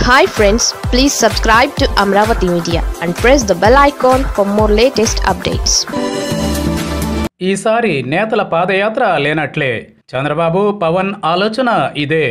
hi friends please subscribe to Amaravati media and press the bell icon for more latest updates ఈసారి నేతల పాదయాత్ర లేనట్లే చంద్రబాబు పవన్ ఆలోచన ఇదే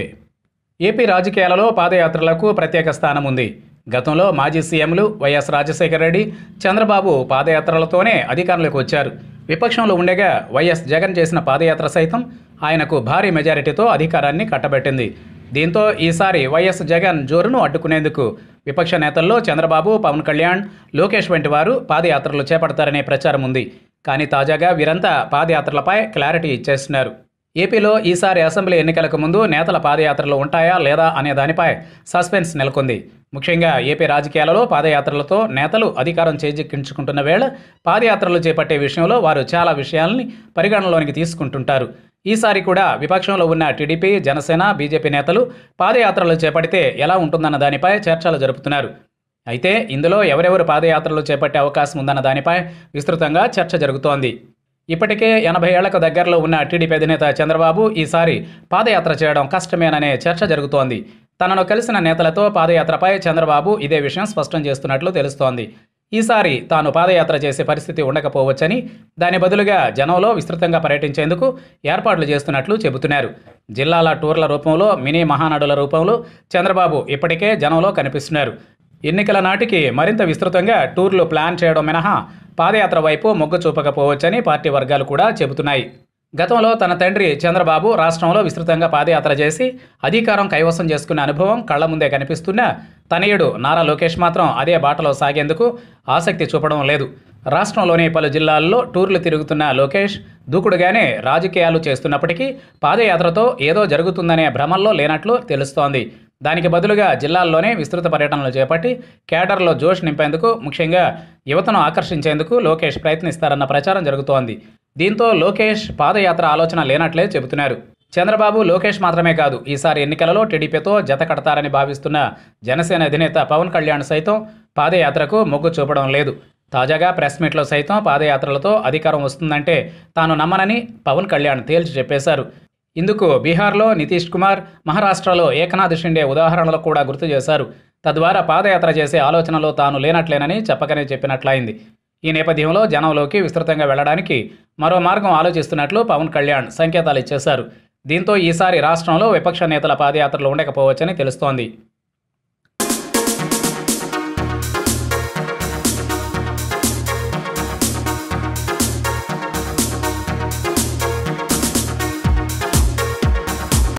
AP రాజకీయాలలో పాదయాత్రలకు ప్రత్యేక స్థానం ఉంది గతంలో మాజీ సీఎంలు వైఎస్ రాజశేఖర రెడ్డి చంద్రబాబు పాదయాత్రలతోనే అధికారంలోకి వచ్చారు విపక్షంలో ఉండగా వైఎస్ జగన్ చేసిన పాదయాత్ర సైతం ఆయనకు భారీ మెజారిటీతో అధికారాన్ని కట్టబెట్టింది దీంతో ఈసారి వైఎస్ జగన్ జోరును అడ్డుకునేందుకు విపక్ష నేతల్లో చంద్రబాబు పవన్ కళ్యాణ్ లోకేష్ వంటి వారు పాదయాత్రలు చేపడతారనే ప్రచారం ఉంది కానీ తాజాగా వీరంతా పాదయాత్రలపై క్లారిటీ ఇచ్చేస్తున్నారు ఏపీలో ఈసారి అసెంబ్లీ ఎన్నికలకు ముందు నేతల పాదయాత్రలు ఉంటాయా లేదా అనే దానిపై సస్పెన్స్ నెలకొంది ముఖ్యంగా ఏపీ రాజకీయాలలో పాదయాత్రలతో నేతలు అధికారం చేజిక్కించుకుంటున్న వేళ పాదయాత్రలు చేపట్టే విషయంలో వారు చాలా విషయాల్ని పరిగణనలోనికి తీసుకుంటుంటారు ఈసారి కూడా విపక్షంలో ఉన్న టీడీపీ జనసేన బీజేపీ నేతలు పాదయాత్రలు చేపడితే ఎలా ఉంటుందన్న దానిపై చర్చలు జరుపుతున్నారు అయితే ఇందులో ఎవరెవరు పాదయాత్రలు చేపట్టే అవకాశం ఉందన్న దానిపై విస్తృతంగా చర్చ జరుగుతోంది ఇప్పటికే ఎనభై ఏళ్లకు దగ్గరలో ఉన్న టీడీపీ అధినేత చంద్రబాబు ఈసారి పాదయాత్ర చేయడం కష్టమేననే చర్చ జరుగుతోంది తనను కలిసిన నేతలతో పాదయాత్రపై చంద్రబాబు ఇదే విషయం స్పష్టం చేస్తున్నట్లు తెలుస్తోంది ఈసారి తాను పాదయాత్ర చేసే పరిస్థితి ఉండకపోవచ్చని దాని బదులుగా జనంలో విస్తృతంగా పర్యటించేందుకు ఏర్పాట్లు చేస్తున్నట్లు చెబుతున్నారు జిల్లాల టూర్ల రూపంలో మినీ మహానాడుల రూపంలో చంద్రబాబు ఇప్పటికే జనంలో కనిపిస్తున్నారు ఎన్నికల నాటికి మరింత విస్తృతంగా టూర్లు ప్లాన్ చేయడం మినహా పాదయాత్ర వైపు మొగ్గు చూపకపోవచ్చని పార్టీ వర్గాలు కూడా చెబుతున్నాయి గతంలో తన తండ్రి చంద్రబాబు రాష్ట్రంలో విస్తృతంగా పాదయాత్ర చేసి అధికారం కైవసం చేసుకున్న అనుభవం కళ్ల ముందే కనిపిస్తున్నా తనయుడు నారా లోకేష్ మాత్రం అదే బాటలో సాగేందుకు ఆసక్తి చూపడం లేదు రాష్ట్రంలోని పలు జిల్లాల్లో టూర్లు తిరుగుతున్న లోకేష్ దూకుడుగానే రాజకీయాలు చేస్తున్నప్పటికీ పాదయాత్రతో ఏదో జరుగుతుందనే భ్రమల్లో లేనట్లు తెలుస్తోంది దానికి బదులుగా జిల్లాల్లోనే విస్తృత పర్యటనలు చేపట్టి కేడర్లో జోష్ నింపేందుకు ముఖ్యంగా యువతను ఆకర్షించేందుకు లోకేష్ ప్రయత్నిస్తారన్న ప్రచారం జరుగుతోంది దీంతో లోకేష్ పాదయాత్ర ఆలోచన లేనట్లే చెబుతున్నారు చంద్రబాబు లోకేష్ మాత్రమే కాదు ఈసారి ఎన్నికలలో టీడీపీతో జత కడతారని భావిస్తున్న జనసేన అధినేత పవన్ కళ్యాణ్ సైతం పాదయాత్రకు మొగ్గు చూపడం లేదు తాజాగా ప్రెస్ మీట్లో సైతం పాదయాత్రలతో అధికారం వస్తుందంటే తాను నమ్మనని పవన్ కళ్యాణ్ తేల్చి చెప్పేశారు ఇందుకు బీహార్లో నితీష్ కుమార్ మహారాష్ట్రలో ఏకనాథ్ షిండే ఉదాహరణలు కూడా గుర్తు చేశారు తద్వారా పాదయాత్ర చేసే ఆలోచనలో తాను లేనట్లేనని చెప్పకనే చెప్పినట్లయింది ఈ నేపథ్యంలో జనంలోకి విస్తృతంగా వెళ్లడానికి మరో మార్గం ఆలోచిస్తున్నట్లు పవన్ కళ్యాణ్ సంకేతాలు ఇచ్చేశారు దీంతో ఈసారి రాష్ట్రంలో విపక్ష నేతల పాదయాత్రలు ఉండకపోవచ్చని తెలుస్తోంది